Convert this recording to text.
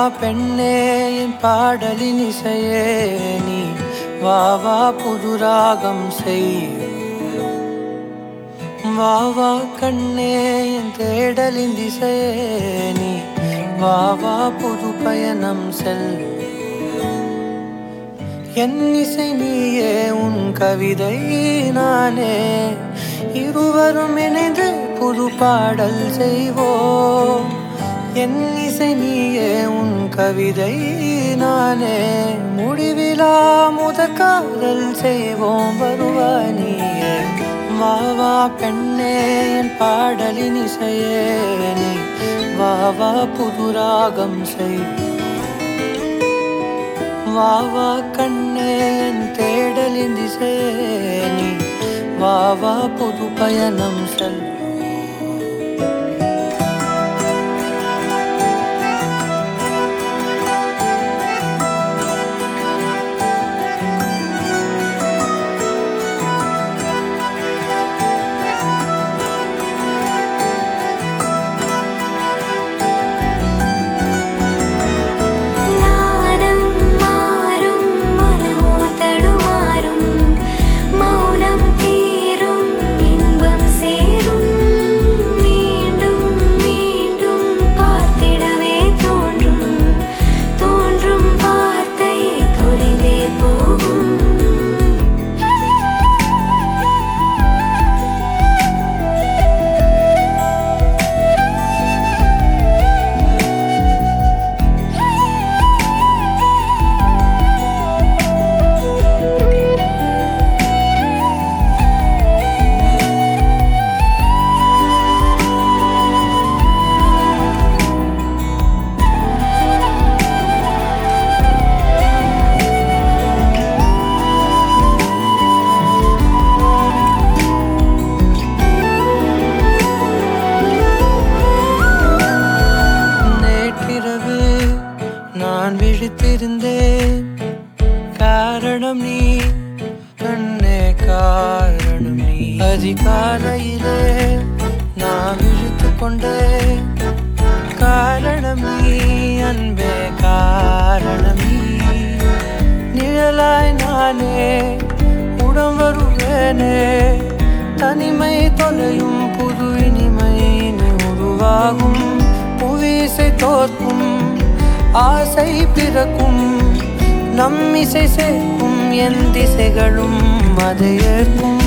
பெண்ணே என் பாடலின் இசையே நீ வா வா புது ராகம் செய் வா வா கண்ணே என் தேடலின் திசையே நீ வா வா புது பயணம் செல் என் இசை நீயே உன் கவிதை நானே இருவரும் இணைந்து புது பாடல் செய்வோம் என் இசை நீயே உன் கவிதை நானே முடிவிலா முதற் காதல் செய்வோம் வருவாய் நீயே வா வா பெண்ணே என் பாடலின் இசையே நீ வா வா புது ராகம் செய் வா வா கண்ணே என் தேடலின் திசையே நீ வா வா புது பயணம் செல் நாதம் மாறும் மனமோ தடுமாறும் மௌனம் தீரும் இன்பம் சேரும் மீண்டும் மீண்டும் பார்த்திடவே தோன்றும் தோன்றும் வார்த்தை தொலைந்தே போகும் நேற்றிரவு நான் விழித்திருந்தேன் காரணம் நீ கண்ணே காரணம் நீ அதிகாலையிலே நான் விழித்து கொண்டேன் காரணம் நீ அன்பே காரணம் நீ நிழலாய் நானே உடம் வருவேனே தனிமை தொலையும் புது இனிமை நீ உருவாகும் புவிசை தோற்கும் ஆசை பிறக்கும் நம் இசை சேர்க்கும் என் திசைகளும் அதை ஏற்கும்